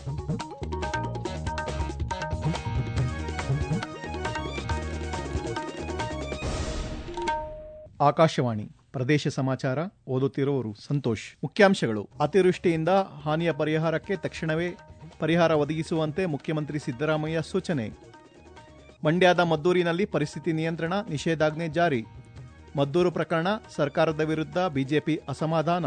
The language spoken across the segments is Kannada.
ಆಕಾಶವಾಣಿ ಪ್ರದೇಶ ಸಮಾಚಾರ ಓದುತ್ತಿರುವವರು ಸಂತೋಷ್ ಮುಖ್ಯಾಂಶಗಳು ಅತಿವೃಷ್ಟಿಯಿಂದ ಹಾನಿಯ ಪರಿಹಾರಕ್ಕೆ ತಕ್ಷಣವೇ ಪರಿಹಾರ ಒದಗಿಸುವಂತೆ ಮುಖ್ಯಮಂತ್ರಿ ಸಿದ್ದರಾಮಯ್ಯ ಸೂಚನೆ ಮಂಡ್ಯದ ಮದ್ದೂರಿನಲ್ಲಿ ಪರಿಸ್ಥಿತಿ ನಿಯಂತ್ರಣ ನಿಷೇಧಾಜ್ಞೆ ಜಾರಿ ಮದ್ದೂರು ಪ್ರಕರಣ ಸರ್ಕಾರದ ವಿರುದ್ಧ ಬಿಜೆಪಿ ಅಸಮಾಧಾನ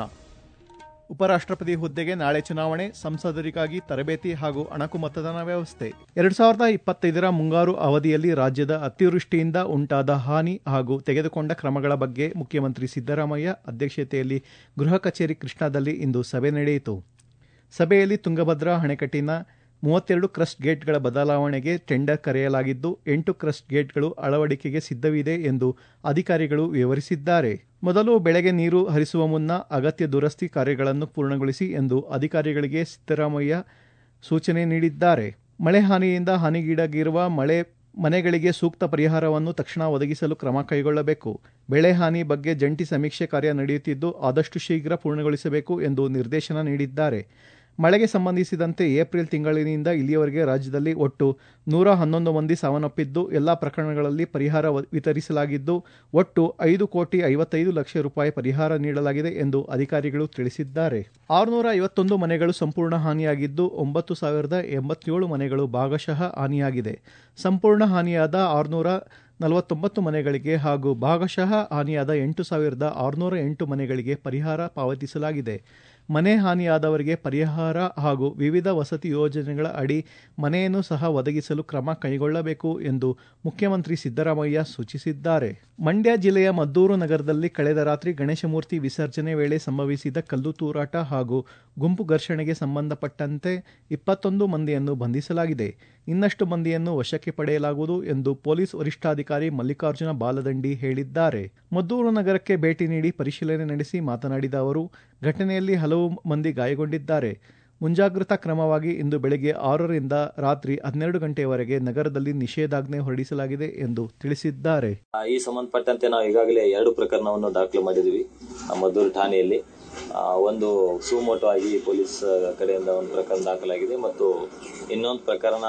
ಉಪರಾಷ್ಟ್ರಪತಿ ಹುದ್ದೆಗೆ ನಾಳೆ ಚುನಾವಣೆ ಸಂಸದರಿಗಾಗಿ ತರಬೇತಿ ಹಾಗೂ ಅಣಕು ಮತದಾನ ವ್ಯವಸ್ಥೆ ಎರಡ್ ಸಾವಿರದ ಇಪ್ಪತ್ತೈದರ ಮುಂಗಾರು ಅವಧಿಯಲ್ಲಿ ರಾಜ್ಯದ ಅತಿವೃಷ್ಟಿಯಿಂದ ಉಂಟಾದ ಹಾನಿ ಹಾಗೂ ತೆಗೆದುಕೊಂಡ ಕ್ರಮಗಳ ಬಗ್ಗೆ ಮುಖ್ಯಮಂತ್ರಿ ಸಿದ್ದರಾಮಯ್ಯ ಅಧ್ಯಕ್ಷತೆಯಲ್ಲಿ ಗೃಹ ಕಚೇರಿ ಕೃಷ್ಣಾದಲ್ಲಿ ಇಂದು ಸಭೆ ನಡೆಯಿತು ಸಭೆಯಲ್ಲಿ ತುಂಗಭದ್ರಾ ಅಣೆಕಟ್ಟಿನ ಮೂವತ್ತೆರಡು ಕ್ರಸ್ಟ್ ಗೇಟ್ಗಳ ಬದಲಾವಣೆಗೆ ಟೆಂಡರ್ ಕರೆಯಲಾಗಿದ್ದು ಎಂಟು ಕ್ರಸ್ಟ್ ಗೇಟ್ಗಳು ಅಳವಡಿಕೆಗೆ ಸಿದ್ಧವಿದೆ ಎಂದು ಅಧಿಕಾರಿಗಳು ವಿವರಿಸಿದ್ದಾರೆ ಮೊದಲು ಬೆಳೆಗೆ ನೀರು ಹರಿಸುವ ಮುನ್ನ ಅಗತ್ಯ ದುರಸ್ತಿ ಕಾರ್ಯಗಳನ್ನು ಪೂರ್ಣಗೊಳಿಸಿ ಎಂದು ಅಧಿಕಾರಿಗಳಿಗೆ ಸಿದ್ದರಾಮಯ್ಯ ಸೂಚನೆ ನೀಡಿದ್ದಾರೆ ಮಳೆ ಹಾನಿಯಿಂದ ಹಾನಿಗೀಡಾಗಿರುವ ಮಳೆ ಮನೆಗಳಿಗೆ ಸೂಕ್ತ ಪರಿಹಾರವನ್ನು ತಕ್ಷಣ ಒದಗಿಸಲು ಕ್ರಮ ಕೈಗೊಳ್ಳಬೇಕು ಬೆಳೆ ಹಾನಿ ಬಗ್ಗೆ ಜಂಟಿ ಸಮೀಕ್ಷೆ ಕಾರ್ಯ ನಡೆಯುತ್ತಿದ್ದು ಆದಷ್ಟು ಶೀಘ್ರ ಪೂರ್ಣಗೊಳಿಸಬೇಕು ಎಂದು ನಿರ್ದೇಶನ ನೀಡಿದ್ದಾರೆ ಮಳೆಗೆ ಸಂಬಂಧಿಸಿದಂತೆ ಏಪ್ರಿಲ್ ತಿಂಗಳಿನಿಂದ ಇಲ್ಲಿಯವರೆಗೆ ರಾಜ್ಯದಲ್ಲಿ ಒಟ್ಟು ನೂರ ಹನ್ನೊಂದು ಮಂದಿ ಸಾವನ್ನಪ್ಪಿದ್ದು ಎಲ್ಲ ಪ್ರಕರಣಗಳಲ್ಲಿ ಪರಿಹಾರ ವಿತರಿಸಲಾಗಿದ್ದು ಒಟ್ಟು ಐದು ಕೋಟಿ ಐವತ್ತೈದು ಲಕ್ಷ ರೂಪಾಯಿ ಪರಿಹಾರ ನೀಡಲಾಗಿದೆ ಎಂದು ಅಧಿಕಾರಿಗಳು ತಿಳಿಸಿದ್ದಾರೆ ಆರುನೂರ ಐವತ್ತೊಂದು ಮನೆಗಳು ಸಂಪೂರ್ಣ ಹಾನಿಯಾಗಿದ್ದು ಒಂಬತ್ತು ಸಾವಿರದ ಎಂಬತ್ತೇಳು ಮನೆಗಳು ಭಾಗಶಃ ಹಾನಿಯಾಗಿದೆ ಸಂಪೂರ್ಣ ಹಾನಿಯಾದ ಆರುನೂರ ನಲವತ್ತೊಂಬತ್ತು ಮನೆಗಳಿಗೆ ಹಾಗೂ ಭಾಗಶಃ ಹಾನಿಯಾದ ಎಂಟು ಸಾವಿರದ ಆರುನೂರ ಎಂಟು ಮನೆಗಳಿಗೆ ಪರಿಹಾರ ಪಾವತಿಸಲಾಗಿದೆ ಮನೆ ಹಾನಿಯಾದವರಿಗೆ ಪರಿಹಾರ ಹಾಗೂ ವಿವಿಧ ವಸತಿ ಯೋಜನೆಗಳ ಅಡಿ ಮನೆಯನ್ನು ಸಹ ಒದಗಿಸಲು ಕ್ರಮ ಕೈಗೊಳ್ಳಬೇಕು ಎಂದು ಮುಖ್ಯಮಂತ್ರಿ ಸಿದ್ದರಾಮಯ್ಯ ಸೂಚಿಸಿದ್ದಾರೆ ಮಂಡ್ಯ ಜಿಲ್ಲೆಯ ಮದ್ದೂರು ನಗರದಲ್ಲಿ ಕಳೆದ ರಾತ್ರಿ ಗಣೇಶಮೂರ್ತಿ ವಿಸರ್ಜನೆ ವೇಳೆ ಸಂಭವಿಸಿದ ಕಲ್ಲು ತೂರಾಟ ಹಾಗೂ ಗುಂಪು ಘರ್ಷಣೆಗೆ ಸಂಬಂಧಪಟ್ಟಂತೆ ಇಪ್ಪತ್ತೊಂದು ಮಂದಿಯನ್ನು ಬಂಧಿಸಲಾಗಿದೆ ಇನ್ನಷ್ಟು ಮಂದಿಯನ್ನು ವಶಕ್ಕೆ ಪಡೆಯಲಾಗುವುದು ಎಂದು ಪೊಲೀಸ್ ವರಿಷ್ಠಾಧಿಕಾರಿ ಮಲ್ಲಿಕಾರ್ಜುನ ಬಾಲದಂಡಿ ಹೇಳಿದ್ದಾರೆ ಮದ್ದೂರು ನಗರಕ್ಕೆ ಭೇಟಿ ನೀಡಿ ಪರಿಶೀಲನೆ ನಡೆಸಿ ಮಾತನಾಡಿದ ಅವರು ಘಟನೆಯಲ್ಲಿ ಹಲವು ಮಂದಿ ಗಾಯಗೊಂಡಿದ್ದಾರೆ ಮುಂಜಾಗ್ರತಾ ಕ್ರಮವಾಗಿ ಇಂದು ಬೆಳಗ್ಗೆ ಆರರಿಂದ ರಾತ್ರಿ ಹನ್ನೆರಡು ಗಂಟೆಯವರೆಗೆ ನಗರದಲ್ಲಿ ನಿಷೇಧಾಜ್ಞೆ ಹೊರಡಿಸಲಾಗಿದೆ ಎಂದು ತಿಳಿಸಿದ್ದಾರೆ ಈ ಸಂಬಂಧಪಟ್ಟಂತೆ ನಾವು ಈಗಾಗಲೇ ಎರಡು ಪ್ರಕರಣವನ್ನು ದಾಖಲು ಮಾಡಿದ್ವಿ ಮದ್ದೂರು ಠಾಣೆಯಲ್ಲಿ ಒಂದು ಸುಮೋಟೋ ಆಗಿ ಪೊಲೀಸ್ ಕಡೆಯಿಂದ ಒಂದು ಪ್ರಕರಣ ದಾಖಲಾಗಿದೆ ಮತ್ತು ಇನ್ನೊಂದು ಪ್ರಕರಣ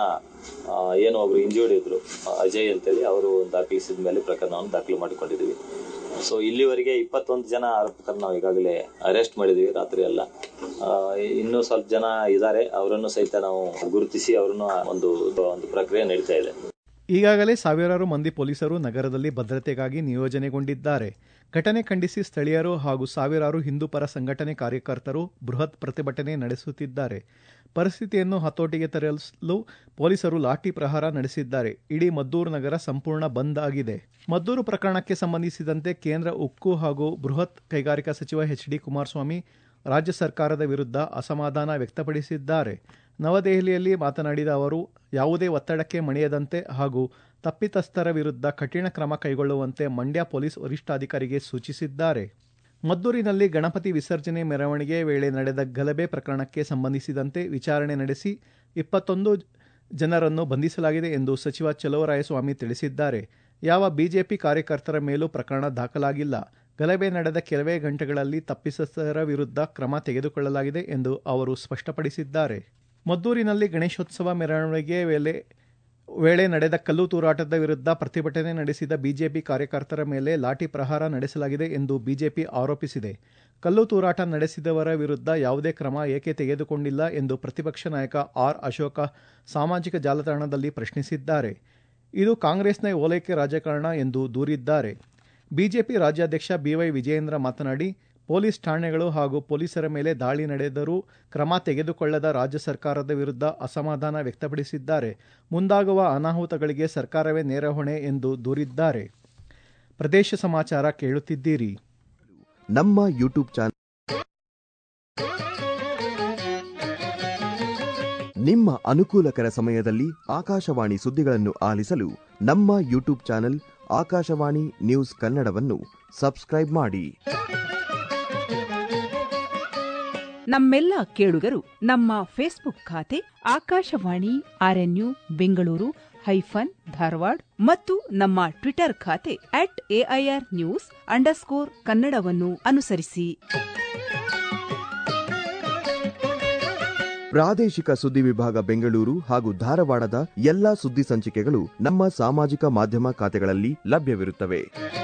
ಏನು ಒಬ್ರು ಇಂಜೂರ್ಡ್ ಇದ್ರು ಅಜಯ್ ಅಂತೇಳಿ ಅವರು ದಾಖಲಿಸಿದ ಮೇಲೆ ಪ್ರಕರಣವನ್ನು ದಾಖಲು ಮಾಡಿಕೊಂಡಿದ್ದೀವಿ ಸೊ ಇಲ್ಲಿವರೆಗೆ ಇಪ್ಪತ್ತೊಂದು ಜನ ಆರೋಪಿತರನ್ನು ನಾವು ಈಗಾಗಲೇ ಅರೆಸ್ಟ್ ಮಾಡಿದ್ದೀವಿ ರಾತ್ರಿ ಎಲ್ಲ ಇನ್ನೂ ಸ್ವಲ್ಪ ಜನ ಇದ್ದಾರೆ ಅವರನ್ನು ಸಹಿತ ನಾವು ಗುರುತಿಸಿ ಅವರನ್ನು ಒಂದು ಒಂದು ಪ್ರಕ್ರಿಯೆ ನಡೀತಾ ಇದೆ ಈಗಾಗಲೇ ಸಾವಿರಾರು ಮಂದಿ ಪೊಲೀಸರು ನಗರದಲ್ಲಿ ಭದ್ರತೆಗಾಗಿ ನಿಯೋಜನೆಗೊಂಡಿದ್ದಾರೆ ಘಟನೆ ಖಂಡಿಸಿ ಸ್ಥಳೀಯರು ಹಾಗೂ ಸಾವಿರಾರು ಹಿಂದೂ ಪರ ಸಂಘಟನೆ ಕಾರ್ಯಕರ್ತರು ಬೃಹತ್ ಪ್ರತಿಭಟನೆ ನಡೆಸುತ್ತಿದ್ದಾರೆ ಪರಿಸ್ಥಿತಿಯನ್ನು ಹತೋಟಿಗೆ ತರಲು ಪೊಲೀಸರು ಲಾಠಿ ಪ್ರಹಾರ ನಡೆಸಿದ್ದಾರೆ ಇಡೀ ಮದ್ದೂರು ನಗರ ಸಂಪೂರ್ಣ ಬಂದ್ ಆಗಿದೆ ಮದ್ದೂರು ಪ್ರಕರಣಕ್ಕೆ ಸಂಬಂಧಿಸಿದಂತೆ ಕೇಂದ್ರ ಉಕ್ಕು ಹಾಗೂ ಬೃಹತ್ ಕೈಗಾರಿಕಾ ಸಚಿವ ಎಚ್ ಡಿ ಕುಮಾರಸ್ವಾಮಿ ರಾಜ್ಯ ಸರ್ಕಾರದ ವಿರುದ್ಧ ಅಸಮಾಧಾನ ವ್ಯಕ್ತಪಡಿಸಿದ್ದಾರೆ ನವದೆಹಲಿಯಲ್ಲಿ ಮಾತನಾಡಿದ ಅವರು ಯಾವುದೇ ಒತ್ತಡಕ್ಕೆ ಮಣಿಯದಂತೆ ಹಾಗೂ ತಪ್ಪಿತಸ್ಥರ ವಿರುದ್ಧ ಕಠಿಣ ಕ್ರಮ ಕೈಗೊಳ್ಳುವಂತೆ ಮಂಡ್ಯ ಪೊಲೀಸ್ ವರಿಷ್ಠಾಧಿಕಾರಿಗೆ ಸೂಚಿಸಿದ್ದಾರೆ ಮದ್ದೂರಿನಲ್ಲಿ ಗಣಪತಿ ವಿಸರ್ಜನೆ ಮೆರವಣಿಗೆ ವೇಳೆ ನಡೆದ ಗಲಭೆ ಪ್ರಕರಣಕ್ಕೆ ಸಂಬಂಧಿಸಿದಂತೆ ವಿಚಾರಣೆ ನಡೆಸಿ ಇಪ್ಪತ್ತೊಂದು ಜನರನ್ನು ಬಂಧಿಸಲಾಗಿದೆ ಎಂದು ಸಚಿವ ಚಲುವರಾಯಸ್ವಾಮಿ ತಿಳಿಸಿದ್ದಾರೆ ಯಾವ ಬಿಜೆಪಿ ಕಾರ್ಯಕರ್ತರ ಮೇಲೂ ಪ್ರಕರಣ ದಾಖಲಾಗಿಲ್ಲ ಗಲಭೆ ನಡೆದ ಕೆಲವೇ ಗಂಟೆಗಳಲ್ಲಿ ತಪ್ಪಿತಸ್ಥರ ವಿರುದ್ಧ ಕ್ರಮ ತೆಗೆದುಕೊಳ್ಳಲಾಗಿದೆ ಎಂದು ಅವರು ಸ್ಪಷ್ಟಪಡಿಸಿದ್ದಾರೆ ಮದ್ದೂರಿನಲ್ಲಿ ಗಣೇಶೋತ್ಸವ ಮೆರವಣಿಗೆ ವೇಳೆ ವೇಳೆ ನಡೆದ ಕಲ್ಲು ತೂರಾಟದ ವಿರುದ್ಧ ಪ್ರತಿಭಟನೆ ನಡೆಸಿದ ಬಿಜೆಪಿ ಕಾರ್ಯಕರ್ತರ ಮೇಲೆ ಲಾಠಿ ಪ್ರಹಾರ ನಡೆಸಲಾಗಿದೆ ಎಂದು ಬಿಜೆಪಿ ಆರೋಪಿಸಿದೆ ಕಲ್ಲು ತೂರಾಟ ನಡೆಸಿದವರ ವಿರುದ್ಧ ಯಾವುದೇ ಕ್ರಮ ಏಕೆ ತೆಗೆದುಕೊಂಡಿಲ್ಲ ಎಂದು ಪ್ರತಿಪಕ್ಷ ನಾಯಕ ಆರ್ ಅಶೋಕ ಸಾಮಾಜಿಕ ಜಾಲತಾಣದಲ್ಲಿ ಪ್ರಶ್ನಿಸಿದ್ದಾರೆ ಇದು ಕಾಂಗ್ರೆಸ್ನ ಓಲೈಕೆ ರಾಜಕಾರಣ ಎಂದು ದೂರಿದ್ದಾರೆ ಬಿಜೆಪಿ ರಾಜ್ಯಾಧ್ಯಕ್ಷ ಬಿವೈ ವಿಜಯೇಂದ್ರ ಮಾತನಾಡಿ ಪೊಲೀಸ್ ಠಾಣೆಗಳು ಹಾಗೂ ಪೊಲೀಸರ ಮೇಲೆ ದಾಳಿ ನಡೆದರೂ ಕ್ರಮ ತೆಗೆದುಕೊಳ್ಳದ ರಾಜ್ಯ ಸರ್ಕಾರದ ವಿರುದ್ಧ ಅಸಮಾಧಾನ ವ್ಯಕ್ತಪಡಿಸಿದ್ದಾರೆ ಮುಂದಾಗುವ ಅನಾಹುತಗಳಿಗೆ ಸರ್ಕಾರವೇ ನೇರ ಹೊಣೆ ಎಂದು ದೂರಿದ್ದಾರೆ ಪ್ರದೇಶ ಸಮಾಚಾರ ಕೇಳುತ್ತಿದ್ದೀರಿ ನಮ್ಮ ಯೂಟ್ಯೂಬ್ ಚಾನಲ್ ನಿಮ್ಮ ಅನುಕೂಲಕರ ಸಮಯದಲ್ಲಿ ಆಕಾಶವಾಣಿ ಸುದ್ದಿಗಳನ್ನು ಆಲಿಸಲು ನಮ್ಮ ಯೂಟ್ಯೂಬ್ ಚಾನೆಲ್ ಆಕಾಶವಾಣಿ ನ್ಯೂಸ್ ಕನ್ನಡವನ್ನು ಸಬ್ಸ್ಕ್ರೈಬ್ ಮಾಡಿ ನಮ್ಮೆಲ್ಲ ಕೇಳುಗರು ನಮ್ಮ ಫೇಸ್ಬುಕ್ ಖಾತೆ ಆಕಾಶವಾಣಿ ಆರ್ಎನ್ಯು ಬೆಂಗಳೂರು ಹೈಫನ್ ಧಾರವಾಡ ಮತ್ತು ನಮ್ಮ ಟ್ವಿಟರ್ ಖಾತೆ ಅಟ್ ಎಐಆರ್ ನ್ಯೂಸ್ ಅಂಡರ್ಸ್ಕೋರ್ ಕನ್ನಡವನ್ನು ಅನುಸರಿಸಿ ಪ್ರಾದೇಶಿಕ ಸುದ್ದಿ ವಿಭಾಗ ಬೆಂಗಳೂರು ಹಾಗೂ ಧಾರವಾಡದ ಎಲ್ಲಾ ಸುದ್ದಿ ಸಂಚಿಕೆಗಳು ನಮ್ಮ ಸಾಮಾಜಿಕ ಮಾಧ್ಯಮ ಖಾತೆಗಳಲ್ಲಿ ಲಭ್ಯವಿರುತ್ತವೆ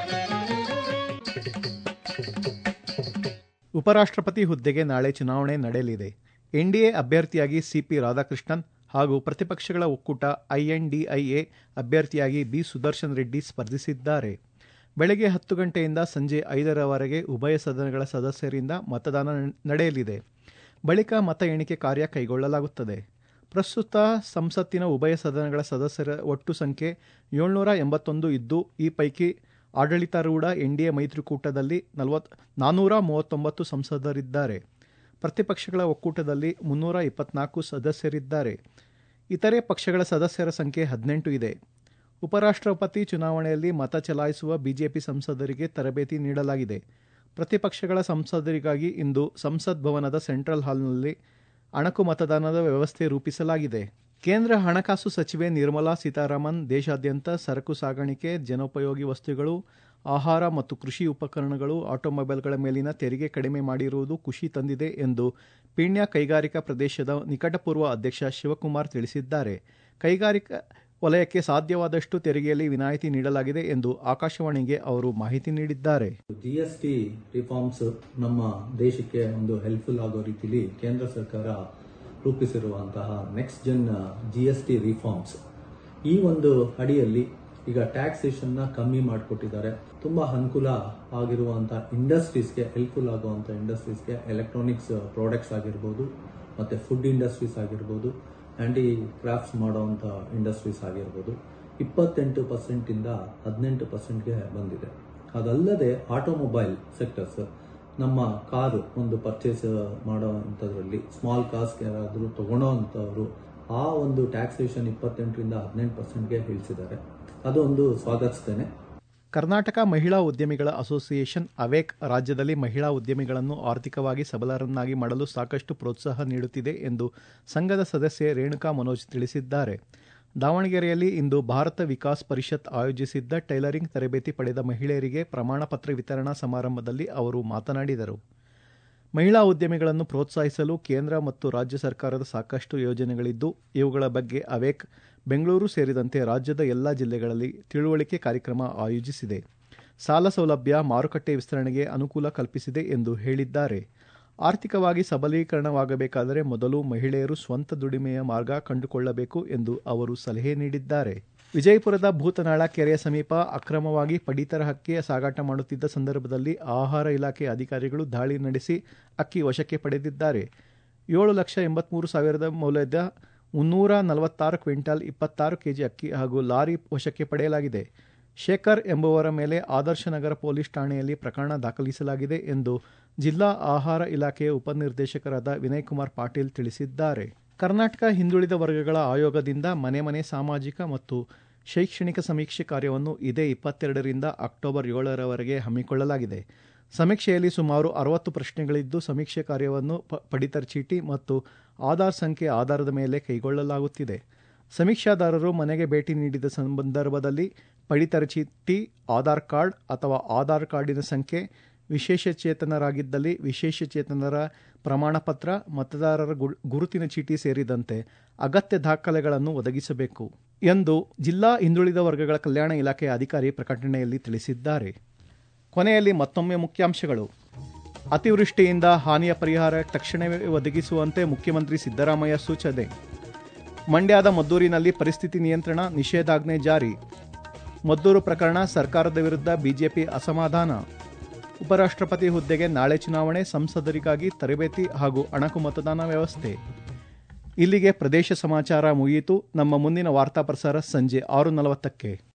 ಉಪರಾಷ್ಟ್ರಪತಿ ಹುದ್ದೆಗೆ ನಾಳೆ ಚುನಾವಣೆ ನಡೆಯಲಿದೆ ಎನ್ಡಿಎ ಅಭ್ಯರ್ಥಿಯಾಗಿ ಸಿಪಿ ರಾಧಾಕೃಷ್ಣನ್ ಹಾಗೂ ಪ್ರತಿಪಕ್ಷಗಳ ಒಕ್ಕೂಟ ಐಎನ್ಡಿಐಎ ಅಭ್ಯರ್ಥಿಯಾಗಿ ಬಿ ಸುದರ್ಶನ್ ರೆಡ್ಡಿ ಸ್ಪರ್ಧಿಸಿದ್ದಾರೆ ಬೆಳಗ್ಗೆ ಹತ್ತು ಗಂಟೆಯಿಂದ ಸಂಜೆ ಐದರವರೆಗೆ ಉಭಯ ಸದನಗಳ ಸದಸ್ಯರಿಂದ ಮತದಾನ ನಡೆಯಲಿದೆ ಬಳಿಕ ಮತ ಎಣಿಕೆ ಕಾರ್ಯ ಕೈಗೊಳ್ಳಲಾಗುತ್ತದೆ ಪ್ರಸ್ತುತ ಸಂಸತ್ತಿನ ಉಭಯ ಸದನಗಳ ಸದಸ್ಯರ ಒಟ್ಟು ಸಂಖ್ಯೆ ಏಳ್ನೂರ ಎಂಬತ್ತೊಂದು ಇದ್ದು ಈ ಪೈಕಿ ಆಡಳಿತಾರೂಢ ಎನ್ಡಿಎ ಮೈತ್ರಿಕೂಟದಲ್ಲಿ ನಲವತ್ ನಾನ್ನೂರ ಮೂವತ್ತೊಂಬತ್ತು ಸಂಸದರಿದ್ದಾರೆ ಪ್ರತಿಪಕ್ಷಗಳ ಒಕ್ಕೂಟದಲ್ಲಿ ಮುನ್ನೂರ ಇಪ್ಪತ್ನಾಲ್ಕು ಸದಸ್ಯರಿದ್ದಾರೆ ಇತರೆ ಪಕ್ಷಗಳ ಸದಸ್ಯರ ಸಂಖ್ಯೆ ಹದಿನೆಂಟು ಇದೆ ಉಪರಾಷ್ಟ್ರಪತಿ ಚುನಾವಣೆಯಲ್ಲಿ ಮತ ಚಲಾಯಿಸುವ ಬಿಜೆಪಿ ಸಂಸದರಿಗೆ ತರಬೇತಿ ನೀಡಲಾಗಿದೆ ಪ್ರತಿಪಕ್ಷಗಳ ಸಂಸದರಿಗಾಗಿ ಇಂದು ಸಂಸತ್ ಭವನದ ಸೆಂಟ್ರಲ್ ಹಾಲ್ನಲ್ಲಿ ಅಣಕು ಮತದಾನದ ವ್ಯವಸ್ಥೆ ರೂಪಿಸಲಾಗಿದೆ ಕೇಂದ್ರ ಹಣಕಾಸು ಸಚಿವೆ ನಿರ್ಮಲಾ ಸೀತಾರಾಮನ್ ದೇಶಾದ್ಯಂತ ಸರಕು ಸಾಗಾಣಿಕೆ ಜನೋಪಯೋಗಿ ವಸ್ತುಗಳು ಆಹಾರ ಮತ್ತು ಕೃಷಿ ಉಪಕರಣಗಳು ಆಟೋಮೊಬೈಲ್ಗಳ ಮೇಲಿನ ತೆರಿಗೆ ಕಡಿಮೆ ಮಾಡಿರುವುದು ಖುಷಿ ತಂದಿದೆ ಎಂದು ಪೀಣ್ಯ ಕೈಗಾರಿಕಾ ಪ್ರದೇಶದ ನಿಕಟಪೂರ್ವ ಅಧ್ಯಕ್ಷ ಶಿವಕುಮಾರ್ ತಿಳಿಸಿದ್ದಾರೆ ಕೈಗಾರಿಕಾ ವಲಯಕ್ಕೆ ಸಾಧ್ಯವಾದಷ್ಟು ತೆರಿಗೆಯಲ್ಲಿ ವಿನಾಯಿತಿ ನೀಡಲಾಗಿದೆ ಎಂದು ಆಕಾಶವಾಣಿಗೆ ಅವರು ಮಾಹಿತಿ ನೀಡಿದ್ದಾರೆ ಜಿ ಎಸ್ ಟಿ ರಿಫಾರ್ಮ್ಸ್ ನಮ್ಮ ದೇಶಕ್ಕೆ ಒಂದು ಹೆಲ್ಪ್ಫುಲ್ ಆಗೋ ರೀತಿಲಿ ಕೇಂದ್ರ ಸರ್ಕಾರ ರೂಪಿಸಿರುವಂತಹ next gen G S T reforms ಈ ಒಂದು ಅಡಿಯಲ್ಲಿ ಈಗ ಟ್ಯಾಕ್ಸೇಷನ್ ನ ಕಮ್ಮಿ ಮಾಡಿಕೊಟ್ಟಿದ್ದಾರೆ ತುಂಬಾ ಅನುಕೂಲ ಆಗಿರುವಂತಹ ಇಂಡಸ್ಟ್ರೀಸ್ಗೆ ಹೆಲ್ಪ್ಫುಲ್ ಆಗುವಂತ ಇಂಡಸ್ಟ್ರೀಸ್ಗೆ ಎಲೆಕ್ಟ್ರಾನಿಕ್ಸ್ ಪ್ರಾಡಕ್ಟ್ಸ್ ಆಗಿರ್ಬೋದು ಮತ್ತೆ ಫುಡ್ ಇಂಡಸ್ಟ್ರೀಸ್ ಆಗಿರ್ಬೋದು ಹ್ಯಾಂಡಿ ಕ್ರಾಫ್ಟ್ಸ್ ಮಾಡುವಂಥ ಇಂಡಸ್ಟ್ರೀಸ್ ಆಗಿರ್ಬೋದು ಇಪ್ಪತ್ತೆಂಟು ಪರ್ಸೆಂಟಿಂದ ಹದಿನೆಂಟು ಪರ್ಸೆಂಟ್ಗೆ ಬಂದಿದೆ ಅದಲ್ಲದೆ ಆಟೋಮೊಬೈಲ್ ಸೆಕ್ಟರ್ಸ್ ನಮ್ಮ ಕಾರು ಒಂದು ಪರ್ಚೇಸ್ ಮಾಡೋ ಅಂಥದ್ರಲ್ಲಿ ಸ್ಮಾಲ್ ಕಾರ್ಸ್ ಯಾರಾದರೂ ತಗೊಳ್ಳೋ ಅಂಥವ್ರು ಆ ಒಂದು ಟ್ಯಾಕ್ಸೇಷನ್ ಇಪ್ಪತ್ತೆಂಟರಿಂದ ಹದಿನೆಂಟು ಪರ್ಸೆಂಟ್ಗೆ ಇಳಿಸಿದ್ದಾರೆ ಅದೊಂದು ಸ್ವಾಗತಿಸ್ತೇನೆ ಕರ್ನಾಟಕ ಮಹಿಳಾ ಉದ್ಯಮಿಗಳ ಅಸೋಸಿಯೇಷನ್ ಅವೇಕ್ ರಾಜ್ಯದಲ್ಲಿ ಮಹಿಳಾ ಉದ್ಯಮಿಗಳನ್ನು ಆರ್ಥಿಕವಾಗಿ ಸಬಲರನ್ನಾಗಿ ಮಾಡಲು ಸಾಕಷ್ಟು ಪ್ರೋತ್ಸಾಹ ನೀಡುತ್ತಿದೆ ಎಂದು ಸಂಘದ ಸದಸ್ಯೆ ರೇಣುಕಾ ಮನೋಜ್ ತಿಳಿಸಿದ್ದಾರೆ ದಾವಣಗೆರೆಯಲ್ಲಿ ಇಂದು ಭಾರತ ವಿಕಾಸ್ ಪರಿಷತ್ ಆಯೋಜಿಸಿದ್ದ ಟೈಲರಿಂಗ್ ತರಬೇತಿ ಪಡೆದ ಮಹಿಳೆಯರಿಗೆ ಪ್ರಮಾಣ ಪತ್ರ ವಿತರಣಾ ಸಮಾರಂಭದಲ್ಲಿ ಅವರು ಮಾತನಾಡಿದರು ಮಹಿಳಾ ಉದ್ಯಮಿಗಳನ್ನು ಪ್ರೋತ್ಸಾಹಿಸಲು ಕೇಂದ್ರ ಮತ್ತು ರಾಜ್ಯ ಸರ್ಕಾರದ ಸಾಕಷ್ಟು ಯೋಜನೆಗಳಿದ್ದು ಇವುಗಳ ಬಗ್ಗೆ ಅವೇಕ್ ಬೆಂಗಳೂರು ಸೇರಿದಂತೆ ರಾಜ್ಯದ ಎಲ್ಲ ಜಿಲ್ಲೆಗಳಲ್ಲಿ ತಿಳುವಳಿಕೆ ಕಾರ್ಯಕ್ರಮ ಆಯೋಜಿಸಿದೆ ಸಾಲ ಸೌಲಭ್ಯ ಮಾರುಕಟ್ಟೆ ವಿಸ್ತರಣೆಗೆ ಅನುಕೂಲ ಕಲ್ಪಿಸಿದೆ ಎಂದು ಹೇಳಿದ್ದಾರೆ ಆರ್ಥಿಕವಾಗಿ ಸಬಲೀಕರಣವಾಗಬೇಕಾದರೆ ಮೊದಲು ಮಹಿಳೆಯರು ಸ್ವಂತ ದುಡಿಮೆಯ ಮಾರ್ಗ ಕಂಡುಕೊಳ್ಳಬೇಕು ಎಂದು ಅವರು ಸಲಹೆ ನೀಡಿದ್ದಾರೆ ವಿಜಯಪುರದ ಭೂತನಾಳ ಕೆರೆಯ ಸಮೀಪ ಅಕ್ರಮವಾಗಿ ಪಡಿತರ ಹಕ್ಕಿ ಸಾಗಾಟ ಮಾಡುತ್ತಿದ್ದ ಸಂದರ್ಭದಲ್ಲಿ ಆಹಾರ ಇಲಾಖೆ ಅಧಿಕಾರಿಗಳು ದಾಳಿ ನಡೆಸಿ ಅಕ್ಕಿ ವಶಕ್ಕೆ ಪಡೆದಿದ್ದಾರೆ ಏಳು ಲಕ್ಷ ಎಂಬತ್ಮೂರು ಸಾವಿರದ ಮೌಲ್ಯದ ಮುನ್ನೂರ ನಲವತ್ತಾರು ಕ್ವಿಂಟಾಲ್ ಇಪ್ಪತ್ತಾರು ಕೆಜಿ ಅಕ್ಕಿ ಹಾಗೂ ಲಾರಿ ವಶಕ್ಕೆ ಪಡೆಯಲಾಗಿದೆ ಶೇಖರ್ ಎಂಬುವರ ಮೇಲೆ ಆದರ್ಶ ನಗರ ಪೊಲೀಸ್ ಠಾಣೆಯಲ್ಲಿ ಪ್ರಕರಣ ದಾಖಲಿಸಲಾಗಿದೆ ಎಂದು ಜಿಲ್ಲಾ ಆಹಾರ ಇಲಾಖೆಯ ಉಪನಿರ್ದೇಶಕರಾದ ವಿನಯ್ ಕುಮಾರ್ ಪಾಟೀಲ್ ತಿಳಿಸಿದ್ದಾರೆ ಕರ್ನಾಟಕ ಹಿಂದುಳಿದ ವರ್ಗಗಳ ಆಯೋಗದಿಂದ ಮನೆ ಮನೆ ಸಾಮಾಜಿಕ ಮತ್ತು ಶೈಕ್ಷಣಿಕ ಸಮೀಕ್ಷೆ ಕಾರ್ಯವನ್ನು ಇದೇ ಇಪ್ಪತ್ತೆರಡರಿಂದ ಅಕ್ಟೋಬರ್ ಏಳರವರೆಗೆ ಹಮ್ಮಿಕೊಳ್ಳಲಾಗಿದೆ ಸಮೀಕ್ಷೆಯಲ್ಲಿ ಸುಮಾರು ಅರವತ್ತು ಪ್ರಶ್ನೆಗಳಿದ್ದು ಸಮೀಕ್ಷೆ ಕಾರ್ಯವನ್ನು ಪ- ಪಡಿತರ ಚೀಟಿ ಮತ್ತು ಆಧಾರ್ ಸಂಖ್ಯೆ ಆಧಾರದ ಮೇಲೆ ಕೈಗೊಳ್ಳಲಾಗುತ್ತಿದೆ ಸಮೀಕ್ಷಾದಾರರು ಮನೆಗೆ ಭೇಟಿ ನೀಡಿದ ಸಂದರ್ಭದಲ್ಲಿ ಪಡಿತರ ಚೀಟಿ ಆಧಾರ್ ಕಾರ್ಡ್ ಅಥವಾ ಆಧಾರ್ ಕಾರ್ಡಿನ ಸಂಖ್ಯೆ ವಿಶೇಷಚೇತನರಾಗಿದ್ದಲ್ಲಿ ವಿಶೇಷಚೇತನರ ಪ್ರಮಾಣಪತ್ರ ಮತದಾರರ ಗು- ಗುರುತಿನ ಚೀಟಿ ಸೇರಿದಂತೆ ಅಗತ್ಯ ದಾಖಲೆಗಳನ್ನು ಒದಗಿಸಬೇಕು ಎಂದು ಜಿಲ್ಲಾ ಹಿಂದುಳಿದ ವರ್ಗಗಳ ಕಲ್ಯಾಣ ಇಲಾಖೆಯ ಅಧಿಕಾರಿ ಪ್ರಕಟಣೆಯಲ್ಲಿ ತಿಳಿಸಿದ್ದಾರೆ ಕೊನೆಯಲ್ಲಿ ಮತ್ತೊಮ್ಮೆ ಮುಖ್ಯಾಂಶಗಳು ಅತಿವೃಷ್ಟಿಯಿಂದ ಹಾನಿಯ ಪರಿಹಾರ ತಕ್ಷಣವೇ ಒದಗಿಸುವಂತೆ ಮುಖ್ಯಮಂತ್ರಿ ಸಿದ್ದರಾಮಯ್ಯ ಸೂಚನೆ ಮಂಡ್ಯದ ಮದ್ದೂರಿನಲ್ಲಿ ಪರಿಸ್ಥಿತಿ ನಿಯಂತ್ರಣ ನಿಷೇಧಾಜ್ಞೆ ಜಾರಿ ಮದ್ದೂರು ಪ್ರಕರಣ ಸರ್ಕಾರದ ವಿರುದ್ಧ ಬಿಜೆಪಿ ಅಸಮಾಧಾನ ಉಪರಾಷ್ಟ್ರಪತಿ ಹುದ್ದೆಗೆ ನಾಳೆ ಚುನಾವಣೆ ಸಂಸದರಿಗಾಗಿ ತರಬೇತಿ ಹಾಗೂ ಅಣಕು ಮತದಾನ ವ್ಯವಸ್ಥೆ ಇಲ್ಲಿಗೆ ಪ್ರದೇಶ ಸಮಾಚಾರ ಮುಗಿಯಿತು ನಮ್ಮ ಮುಂದಿನ ವಾರ್ತಾ ಪ್ರಸಾರ ಸಂಜೆ ಆರು ನಲವತ್ತಕ್ಕೆ